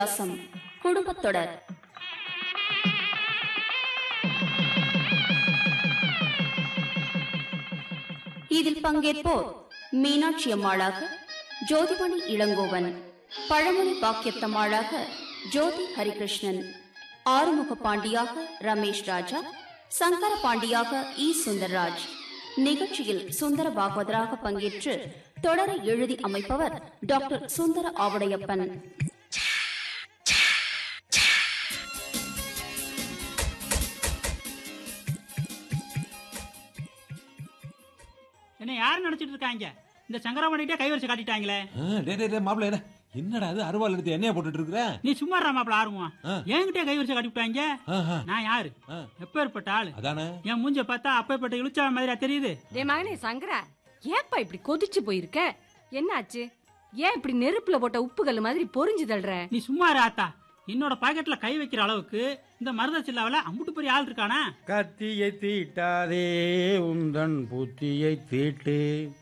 வாசம் குடும்பத் தொடர் இதில் பங்கேற்போர் மீனாட்சி அம்மாளாக ஜோதிமணி இளங்கோவன் பழமொழி பாக்கியத்தம்மாளாக ஜோதி ஹரிகிருஷ்ணன் ஆறுமுக பாண்டியாக ரமேஷ் ராஜா சங்கர பாண்டியாக இ சுந்தர்ராஜ் நிகழ்ச்சியில் சுந்தர பாகவதராக பங்கேற்று தொடரை எழுதி அமைப்பவர் டாக்டர் சுந்தர ஆவுடையப்பன் என்ன யாரு நினைச்சிட்டு இருக்காங்க இந்த சங்கராமணிட்டே கை வச்சு காட்டிட்டாங்களே ஆ, டேய் டேய் டேய் மாப்பிள்ள என்ன என்னடா அது அருவாள் எடுத்து எண்ணெய போட்டுட்டு இருக்கிற நீ சும்மா மாப்பிள ஆர்வம் ஆ. என்கிட்டே கை வச்சு காட்டிவிட்டாங்க ஆஹா, நான் யாரு ஆ, எப்பேற்பட்ட ஆளு அதானே என் மூஞ்ச பார்த்தா அப்பேற்பட்ட இழுச்சா மாதிரியா தெரியுது டே மகனே சங்கரா ஏப்பா இப்படி கொதிச்சு போயிருக்க என்னாச்சு ஏன் இப்படி நெருப்புல போட்ட உப்புகள் மாதிரி பொறிஞ்சு தள்ளுற நீ சும்மா இரு ஆத்தா என்னோட பாக்கெட்ல கை வைக்கிற அளவுக்கு இந்த மருத சில்லாவில அம்புட்டு பெரிய ஆள் இருக்கானா கத்தியை தீட்டாதே உந்தன் புத்தியை தீட்டு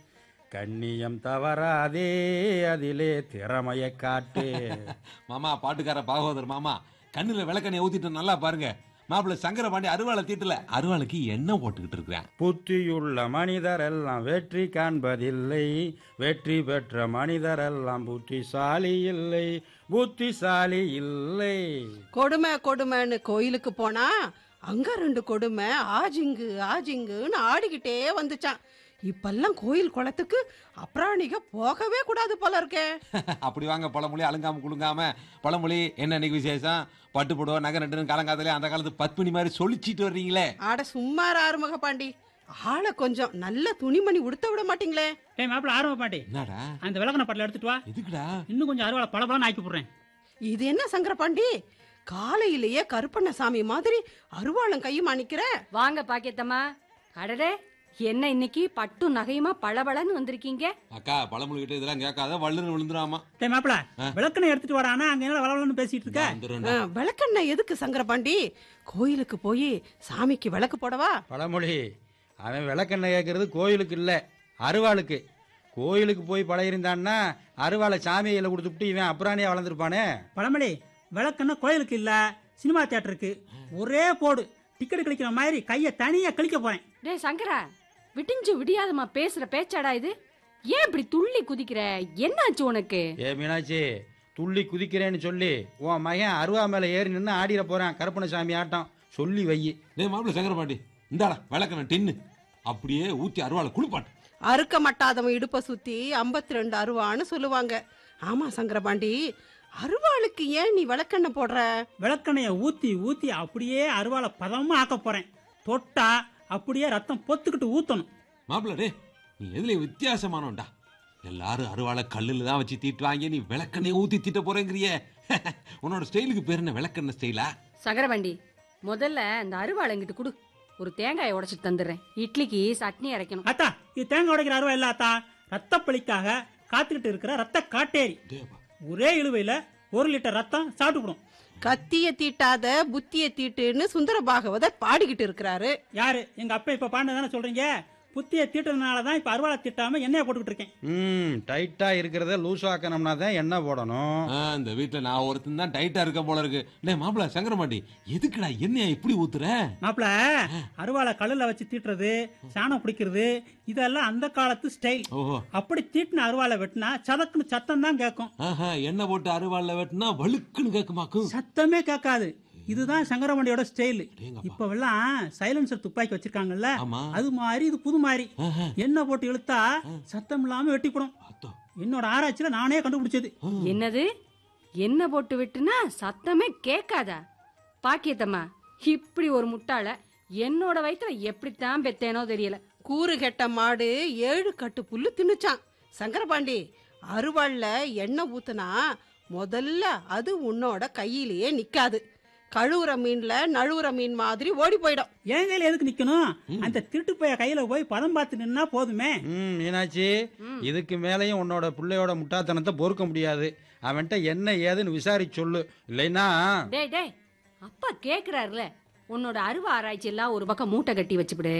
கண்ணியம் தவறாதே அதிலே திறமையை காட்டு மாமா பாட்டுக்கார பாகவதர் மாமா கண்ணுல விளக்கெண்ணெய் ஊத்திட்டு நல்லா பாருங்க மாப்பிள்ள சங்கர பாண்டி அருவாளை தீட்டல அருவாளுக்கு எண்ணெய் போட்டுக்கிட்டு இருக்கிறேன் புத்தியுள்ள மனிதரெல்லாம் வெற்றி காண்பதில்லை வெற்றி பெற்ற மனிதரெல்லாம் புத்திசாலி இல்லை புத்திசாலி இல்லை கொடுமை கொடுமைன்னு கோயிலுக்கு போனா அங்க ரெண்டு கொடுமை ஆஜிங்கு ஆஜிங்குன்னு ஆடிக்கிட்டே வந்துச்சான் இப்பெல்லாம் கோயில் குளத்துக்கு அப்ராணிக போகவே கூடாது போல இருக்கே அப்படி வாங்க பழமொழி அழுங்காம குலுங்காம பழமொழி என்ன இன்னைக்கு விசேஷம் பட்டு போடுவோம் நகை நட்டுன்னு காலங்காலத்திலே அந்த காலத்து பத்மினி மாதிரி சொல்லிச்சிட்டு வர்றீங்களே ஆட சும்மா ஆறுமுக பாண்டி ஆளை கொஞ்சம் நல்ல துணிமணி உடுத்த விட மாட்டீங்களே டேய் மாப்பிள ஆர்வ பாட்டி என்னடா அந்த விளக்கண பட்டில எடுத்துட்டு வா எதுக்குடா இன்னும் கொஞ்சம் அறுவாலை பளபளன்னு ஆக்கி போடுறேன் இது என்ன சங்கர பாண்டி காலையிலேயே கருப்பண்ணசாமி மாதிரி அருவாளம் கையுமா நிக்கிற வாங்க பாக்கியத்தம்மா அடடே என்ன இன்னைக்கு பட்டும் நகையுமா பளபளன்னு வந்திருக்கீங்க அக்கா பழமொழி கிட்ட இதெல்லாம் கேட்காத வள்ளுன்னு விழுந்துராமா டேய் மாப்பிள விளக்கணை எடுத்துட்டு வாடானா அங்க என்ன வளவளன்னு பேசிட்டு இருக்க வந்துடுறேன்டா. ஆ, விளக்கெண்ணெய் எதுக்கு சங்கர பாண்டி கோயிலுக்கு போய் சாமிக்கு விளக்கு போடவா பழமொழி அவன் விளக்கெண்ணெய் கேட்கறது கோயிலுக்கு இல்லை அருவாளுக்கு கோயிலுக்கு போய் பழகிருந்தான்னா அருவாளை சாமி கையில் கொடுத்துட்டு இவன் அப்புறாணியா வளர்ந்துருப்பானே பழமொழி விளக்கண்ண கோயிலுக்கு இல்ல சினிமா தியேட்டருக்கு ஒரே போடு டிக்கெட் கழிக்கிற மாதிரி கையை தனியா கழிக்க போறேன் டே சங்கரா விடிஞ்சு விடியாதம்மா பேசுற பேச்சாடா இது ஏன் இப்படி துள்ளி குதிக்கிற என்னாச்சு உனக்கு ஏ மீனாட்சி துள்ளி குதிக்கிறேன்னு சொல்லி உன் மகன் அருவா மேல ஏறி நின்று ஆடிட போறான் கருப்பணசாமி ஆட்டம் சொல்லி வை டேய் மாப்பிள்ள சங்கர பாண்டி இந்தாடா விளக்கெண்ணெய் டின்னு அப்படியே ஊத்தி அருவாளை குளிப்பாட்டு அறுக்க மாட்டாதவன் இடுப்ப சுத்தி 52 ரெண்டு அருவான்னு சொல்லுவாங்க ஆமா சங்கரபாண்டி அருவாளுக்கு ஏன் நீ விளக்கெண்ணெய் போடுற விளக்கணைய ஊத்தி ஊத்தி அப்படியே அருவாளை பதமா ஆக்க போறேன் தொட்டா அப்படியே ரத்தம் பொத்துக்கிட்டு ஊத்தணும் மாப்பிள்ள டே நீ எதுல வித்தியாசமானோண்டா எல்லாரும் அருவாளை கல்லுல தான் வச்சு தீட்டுவாங்க நீ விளக்கெண்ணெய் ஊத்தி தீட்ட போறேங்கிறியே உன்னோட ஸ்டைலுக்கு பேர் என்ன விளக்கெண்ணெய் ஸ்டைலா சங்கரவண்டி முதல்ல அந்த அருவாளைங்கிட்டு குடு ஒரு தேங்காயை உடைச்சிட்டு தந்துடுறேன் இட்லிக்கு சட்னி அரைக்கணும் அத்தா இது தேங்காய் உடைக்கிற அருவா இல்ல அத்தா ரத்த பலிக்காக காத்துக்கிட்டு இருக்கிற ரத்த காட்டேரி டேப்பா ஒரே இழுவையில ஒரு லிட்டர் ரத்தம் சாப்பிட்டுவிடும் கத்திய தீட்டாத புத்திய தீட்டுன்னு சுந்தர பாகவதர் பாடிக்கிட்டு இருக்கிறாரு யாரு எங்க அப்பா இப்ப பாண்டு தானே சொல்றீங்க புத்திய தீட்டுறதுனால தான் இப்ப அருவாளை திட்டாம எண்ணெயை போட்டுக்கிட்டு இருக்கேன் ம் டைட்டா இருக்கிறத லூஸ் ஆக்கணும்னா தான் எண்ணெய் போடணும் ஆ, இந்த வீட்டுல நான் ஒருத்தன் தான் டைட்டா இருக்க போல இருக்கு டே மாப்பிள்ள சங்கரமாட்டி எதுக்குடா எண்ணெயை இப்படி ஊத்துற மாப்பிள அருவாளை கல்லுல வச்சு தீட்டுறது சாணம் பிடிக்கிறது இதெல்லாம் அந்த காலத்து ஸ்டைல் ஓஹோ அப்படி தீட்டின அருவாளை வெட்டினா சதக்குன்னு சத்தம் தான் கேட்கும் ஆஹா எண்ணெய் போட்டு அருவாள்ல வெட்டினா வழுக்குன்னு கேட்குமாக்கும் சத்தமே கேட்காது இதுதான் சங்கரமண்டியோட ஸ்டைல் அடேங்கப்பா. இப்பவெல்லாம் சைலன்சர் துப்பாக்கி வச்சிருக்காங்கல்ல ஆமா. அது மாதிரி இது புது மாதிரி ஆஹா. எண்ணெய் போட்டு இழுத்தா சத்தம் இல்லாம வெட்டிப்படும் அத்தோ. என்னோட ஆராய்ச்சியில நானே கண்டுபிடிச்சது என்னது என்ன போட்டு விட்டுனா சத்தமே கேட்காதா பாக்கியத்தம்மா இப்படி ஒரு முட்டாள என்னோட வயித்துல எப்படித்தான் பெத்தேனோ தெரியல கூறு கெட்ட மாடு ஏழு கட்டு புல்லு தின்னுச்சான் சங்கரபாண்டி அருவாள்ல எண்ணெய் ஊத்துனா முதல்ல அது உன்னோட கையிலேயே நிக்காது கழுவுற மீன்ல நழுவுற மீன் மாதிரி ஓடி போயிடும் என் கையில எதுக்கு நிக்கணும் அந்த திருட்டு போய கையில போய் பதம் பார்த்து நின்னா போதுமே ம் மீனாட்சி இதுக்கு மேலேயும் உன்னோட பிள்ளையோட முட்டாத்தனத்தை பொறுக்க முடியாது அவன்கிட்ட என்ன ஏதுன்னு விசாரிச்சு சொல்லு இல்லைன்னா டேய் டேய் அப்பா கேக்குறாருல உன்னோட அருவ ஆராய்ச்சி எல்லாம் ஒரு பக்கம் மூட்டை கட்டி வச்சுவிடு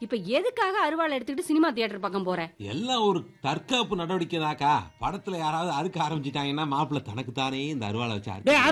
இப்ப எதுக்காக அருவாளை எடுத்துக்கிட்டு சினிமா தியேட்டர் பக்கம் போற எல்லாம் ஒரு தற்காப்பு நடவடிக்கை தாக்கா படத்துல யாராவது அறுக்க ஆரம்பிச்சிட்டாங்கன்னா மாப்பிள்ள தனக்கு தானே இந்த அருவாளை வச்சு அறுக்க டேய்